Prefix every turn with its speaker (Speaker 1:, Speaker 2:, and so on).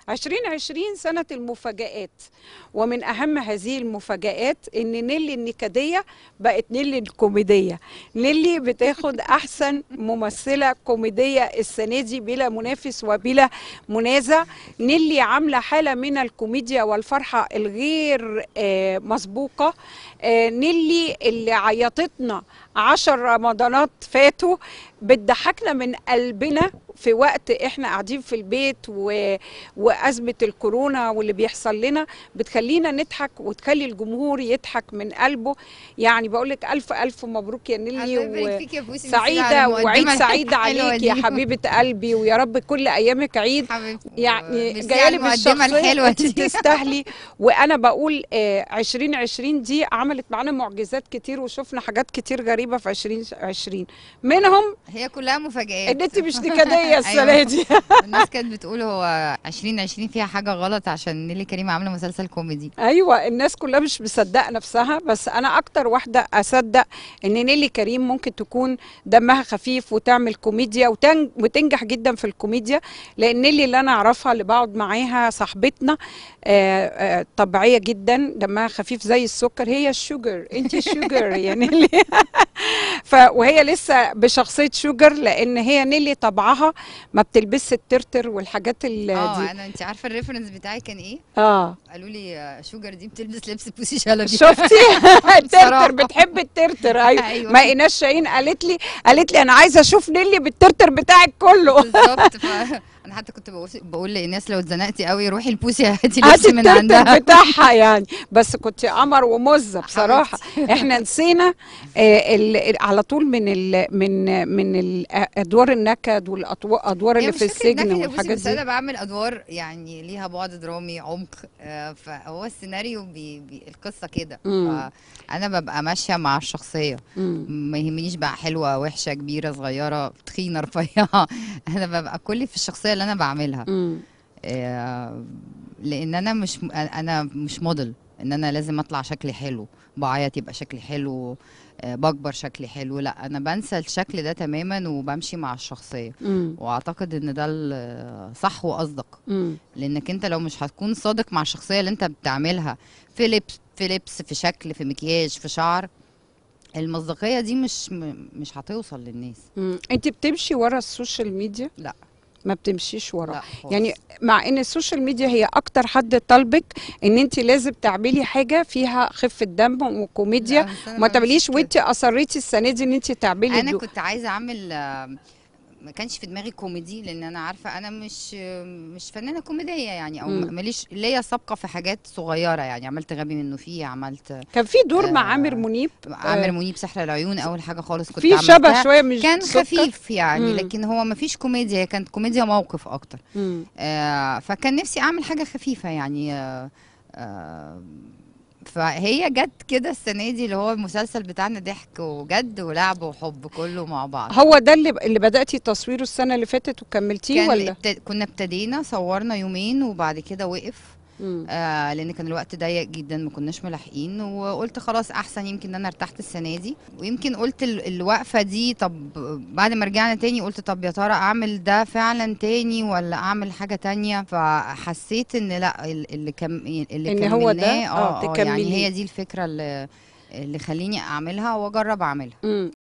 Speaker 1: 2020 سنة المفاجآت ومن أهم هذه المفاجآت إن نيلي النكدية بقت نيلي الكوميدية نيلي بتاخد أحسن ممثلة كوميدية السنة دي بلا منافس وبلا منازع نيلي عاملة حالة من الكوميديا والفرحة الغير آه، مسبوقة آه، نيلي اللي عيطتنا عشر رمضانات فاتوا بتضحكنا من قلبنا في وقت احنا قاعدين في البيت و... وازمه الكورونا واللي بيحصل لنا بتخلينا نضحك وتخلي الجمهور يضحك من قلبه يعني بقول لك الف الف مبروك يا نيلي
Speaker 2: الله يبارك
Speaker 1: و...
Speaker 2: فيك يا بوسي ميرسي على
Speaker 1: سعيده
Speaker 2: المقدمة
Speaker 1: وعيد سعيد
Speaker 2: الحلوة
Speaker 1: عليك يا
Speaker 2: دي.
Speaker 1: حبيبه قلبي ويا رب كل ايامك عيد
Speaker 2: حبيبتي
Speaker 1: يعني
Speaker 2: ميرسي
Speaker 1: جايه
Speaker 2: على
Speaker 1: لي
Speaker 2: المقدمة
Speaker 1: بالشخصيه
Speaker 2: الحلوة
Speaker 1: انت
Speaker 2: دي
Speaker 1: تستاهلي وانا بقول آه 2020 دي عملت معانا معجزات كتير وشفنا حاجات كتير غريبه في 2020 منهم
Speaker 2: هي كلها مفاجآت
Speaker 1: ان انت مش نكديه السنه
Speaker 2: أيوة.
Speaker 1: دي
Speaker 2: الناس كانت بتقول هو 2020 فيها حاجة غلط عشان نيلي كريم عاملة مسلسل كوميدي
Speaker 1: ايوه الناس كلها مش مصدقه نفسها بس انا اكتر واحده اصدق ان نيلي كريم ممكن تكون دمها خفيف وتعمل كوميديا وتن- وتنجح جدا في الكوميديا لان نيلي اللي انا اعرفها اللي بقعد معاها صاحبتنا آه، آه، طبيعيه جدا دمها خفيف زي السكر هي الشوجر انت الشوجر يا نيلي ف وهي لسه بشخصيه شوجر لان هي نيلي طبعها ما بتلبسش الترتر والحاجات ال-
Speaker 2: اه
Speaker 1: دي
Speaker 2: انا انت عارفة الريفرنس بتاعي كان ايه
Speaker 1: اه
Speaker 2: قالوا لي آه، شوجر دي بتلبس لبس بوسي شلبي
Speaker 1: شفتي الترتر
Speaker 2: بصراحة.
Speaker 1: بتحب الترتر ايوه
Speaker 2: أيوة.
Speaker 1: ما ايناس شاهين قالت لي قالت لي انا عايزه اشوف نيلي بالترتر بتاعك كله
Speaker 2: بالظبط ف... انا حتى كنت بقول بقول للناس لو اتزنقتي قوي روحي البوسي هاتي لبس
Speaker 1: هاتي
Speaker 2: من
Speaker 1: الترتر
Speaker 2: عندها
Speaker 1: بتاعها يعني بس كنت قمر ومزه بصراحه احنا نسينا آه ال- على طول من ال من من ال- ادوار النكد والادوار
Speaker 2: هي
Speaker 1: اللي
Speaker 2: مش
Speaker 1: في
Speaker 2: فكرة نكد
Speaker 1: السجن
Speaker 2: يا بوسي،
Speaker 1: والحاجات
Speaker 2: بس انا
Speaker 1: دي
Speaker 2: بعمل ادوار يعني ليها بعد درامي عمق آه، فهو السيناريو بي بي القصه كده
Speaker 1: مم.
Speaker 2: فانا ببقى ماشيه مع الشخصيه
Speaker 1: مم.
Speaker 2: ما يهمنيش بقى حلوه وحشه كبيره صغيره تخينه رفيعه انا ببقى كلي في الشخصيه اللي انا بعملها
Speaker 1: مم.
Speaker 2: آه، لان انا مش انا مش موديل ان انا لازم اطلع شكلي حلو بعيط يبقى شكلي حلو آه، بكبر شكلي حلو لا انا بنسى الشكل ده تماما وبمشي مع الشخصيه
Speaker 1: مم.
Speaker 2: واعتقد ان ده الصح واصدق
Speaker 1: مم.
Speaker 2: لانك انت لو مش هتكون صادق مع الشخصيه اللي انت بتعملها في لبس في لبس في شكل في مكياج في شعر المصداقيه دي مش م- مش هتوصل للناس
Speaker 1: مم. انت بتمشي ورا السوشيال ميديا
Speaker 2: لا.
Speaker 1: ما بتمشيش ورا
Speaker 2: لا خالص.
Speaker 1: يعني مع ان السوشيال ميديا هي اكتر حد طالبك ان انت لازم تعملي حاجه فيها خفه دم وكوميديا
Speaker 2: لا، بس أنا
Speaker 1: ما
Speaker 2: بعملش
Speaker 1: تعمليش
Speaker 2: كده.
Speaker 1: وانت اصريتي السنه دي ان انت تعملي
Speaker 2: انا
Speaker 1: دو-
Speaker 2: كنت عايزه اعمل آه، ما كانش في دماغي كوميدي لان انا عارفه انا مش آه، مش فنانه كوميديه يعني او
Speaker 1: مم.
Speaker 2: ماليش ليا سابقه في حاجات صغيره يعني عملت غبي منه فيه عملت
Speaker 1: كان في دور مع
Speaker 2: آه،
Speaker 1: عامر منيب
Speaker 2: عامر منيب سحر العيون اول حاجه خالص كنت
Speaker 1: في
Speaker 2: عملتها
Speaker 1: شبه شويه مش
Speaker 2: كان
Speaker 1: سكر.
Speaker 2: خفيف يعني
Speaker 1: مم.
Speaker 2: لكن هو ما فيش كوميديا هي كانت كوميديا موقف اكتر
Speaker 1: مم.
Speaker 2: آه فكان نفسي اعمل حاجه خفيفه يعني آه آه فهي جت كده السنه دي اللي هو المسلسل بتاعنا ضحك وجد ولعب وحب كله مع بعض
Speaker 1: هو ده اللي اللي بداتي تصويره السنه اللي فاتت وكملتيه
Speaker 2: كان
Speaker 1: ولا
Speaker 2: ابت... كنا ابتدينا صورنا يومين وبعد كده وقف
Speaker 1: مم.
Speaker 2: آه لان كان الوقت ضيق جدا ما كناش ملاحقين وقلت خلاص احسن يمكن ان انا ارتحت السنه دي ويمكن قلت ال- الوقفه دي طب بعد ما رجعنا تاني قلت طب يا ترى اعمل ده فعلا تاني ولا اعمل حاجه تانية فحسيت ان لا ال- اللي كم اللي
Speaker 1: إن هو ده؟
Speaker 2: كملناه
Speaker 1: آه،
Speaker 2: اه آه، يعني
Speaker 1: تكمليه.
Speaker 2: هي دي الفكره اللي اللي خليني اعملها واجرب اعملها
Speaker 1: مم.